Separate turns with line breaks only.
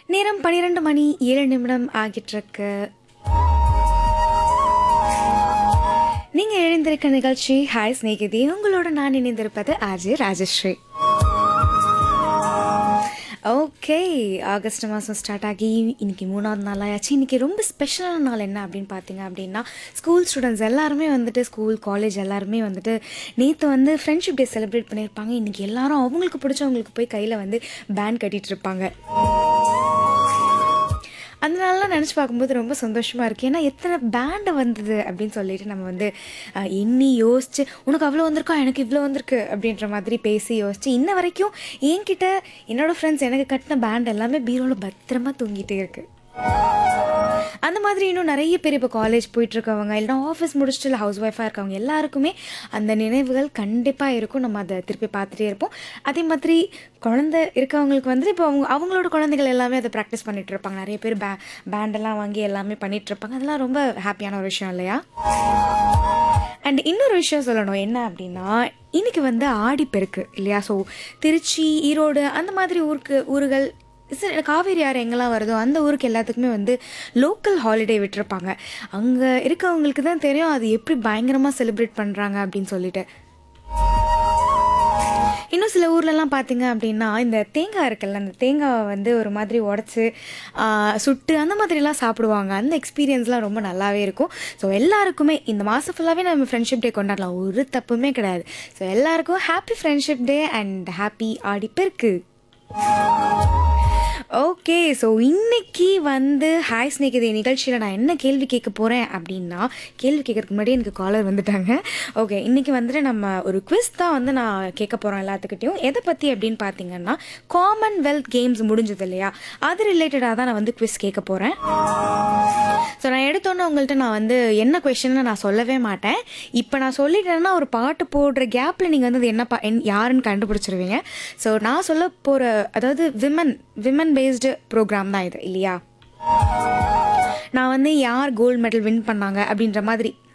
நேரம் பன்னிரெண்டு மணி ஏழு நிமிடம் ஆகிட்டிருக்கு நீங்க எழுந்திருக்க நிகழ்ச்சி ஹாய் ஸ்நேகிதி உங்களோட நான் இணைந்திருப்பது ஆஜி ராஜஸ்ரீ ஓகே ஆகஸ்ட் மாதம் ஸ்டார்ட் ஆகி இன்னைக்கு மூணாவது நாள் ஆயாச்சு இன்னைக்கு ரொம்ப ஸ்பெஷலான நாள் என்ன அப்படின்னு பார்த்தீங்க அப்படின்னா ஸ்கூல் ஸ்டூடெண்ட்ஸ் எல்லாருமே வந்துட்டு ஸ்கூல் காலேஜ் எல்லாருமே வந்துட்டு நேற்று வந்து ஃப்ரெண்ட்ஷிப் டே செலிப்ரேட் பண்ணியிருப்பாங்க இன்னைக்கு எல்லாரும் அவங்களுக்கு பிடிச்சவங்களுக்கு போய் கையில் வந்து பேண்ட் கட்டிட்டு இருப்பாங்க அதனாலலாம் நினச்சி பார்க்கும்போது ரொம்ப சந்தோஷமாக இருக்குது ஏன்னா எத்தனை பேண்டு வந்தது அப்படின்னு சொல்லிட்டு நம்ம வந்து அஹ், எண்ணி யோசிச்சு உனக்கு அவ்வளோ வந்திருக்கா எனக்கு இவ்வளோ வந்திருக்கு அப்படின்ற மாதிரி பேசி யோசிச்சு இன்ன வரைக்கும் என்கிட்ட என்னோட ஃப்ரெண்ட்ஸ் எனக்கு கட்டின பேண்ட் எல்லாமே பீரோவில் பத்திரமா தூங்கிட்டே இருக்கு அந்த மாதிரி இன்னும் நிறைய பேர் இப்போ காலேஜ் போயிட்டுருக்கவங்க இல்லைனா ஆஃபீஸ் முடிச்சுட்டு இல்லை ஹவுஸ் ஒய்ஃபாக இருக்கவங்க எல்லாருக்குமே அந்த நினைவுகள் கண்டிப்பாக இருக்கும் நம்ம அதை திருப்பி பார்த்துட்டே இருப்போம் அதே மாதிரி குழந்தை இருக்கவங்களுக்கு வந்து இப்போ அவங்க அவங்களோட குழந்தைகள் எல்லாமே அதை ப்ராக்டிஸ் பண்ணிட்டு இருப்பாங்க நிறைய பேர் பே பேண்டெல்லாம் வாங்கி எல்லாமே பண்ணிட்டு இருப்பாங்க அதெல்லாம் ரொம்ப ஹாப்பியான ஒரு விஷயம் இல்லையா அண்ட் இன்னொரு விஷயம் சொல்லணும் என்ன அப்படின்னா இன்னைக்கு வந்து ஆடிப்பெருக்கு இல்லையா ஸோ திருச்சி ஈரோடு அந்த மாதிரி ஊருக்கு ஊர்கள் சரி, காவேரி ஆறு எங்கெல்லாம் வருதோ அந்த ஊருக்கு எல்லாத்துக்குமே வந்து லோக்கல் ஹாலிடே விட்டுருப்பாங்க அங்கே இருக்கவங்களுக்கு தான் தெரியும் அது எப்படி பயங்கரமாக செலிப்ரேட் பண்ணுறாங்க அப்படின்னு சொல்லிட்டு இன்னும் சில ஊர்லலாம் பார்த்தீங்க அப்படின்னா இந்த தேங்காய் இருக்குல்ல அந்த தேங்காவை வந்து ஒரு மாதிரி உடச்சி சுட்டு அந்த மாதிரிலாம் சாப்பிடுவாங்க அந்த எக்ஸ்பீரியன்ஸ்லாம் ரொம்ப நல்லாவே இருக்கும் ஸோ எல்லாருக்குமே இந்த மாதம் ஃபுல்லாகவே நம்ம ஃப்ரெண்ட்ஷிப் டே கொண்டாடலாம் ஒரு தப்புமே கிடையாது ஸோ எல்லாருக்கும் happy friendship day and happy Aadiperukku okay so இன்னைக்கு வந்து ஹாய் ஸ்நேகிதே நிகழ்ச்சியில் நான் என்ன கேள்வி கேட்க போகிறேன் அப்படின்னா கேள்வி கேட்கறதுக்கு முன்னாடி எனக்கு காலர் வந்துட்டாங்க ஓகே இன்னைக்கு வந்துட்டு நம்ம ஒரு குவிஸ் தான் வந்து நான் கேட்க போகிறோம் எல்லாத்துக்கிட்டையும் எதை பற்றி அப்படின்னு பார்த்தீங்கன்னா காமன்வெல்த் கேம்ஸ் முடிஞ்சது இல்லையா அது ரிலேட்டடாக தான் நான் வந்து குவிஸ் கேட்க போகிறேன் ஸோ நான் எடுத்தோன்னே உங்கள்கிட்ட நான் வந்து என்ன கொஷின்னு நான் சொல்லவே மாட்டேன் இப்போ நான் சொல்லிட்டேன்னா ஒரு பாட்டு போடுற கேப்பில் நீங்கள் வந்து அது என்ன பா என் யாருன்னு கண்டுபிடிச்சிருவீங்க ஸோ நான் சொல்ல போகிற அதாவது விமன் விமன் பேஸ்டு ப்ரோக்ராம் தான் இது இல்லையா நான் வந்து யார் கோல்டு மெடல் வின் பண்ணாங்க அப்படின்ற மாதிரி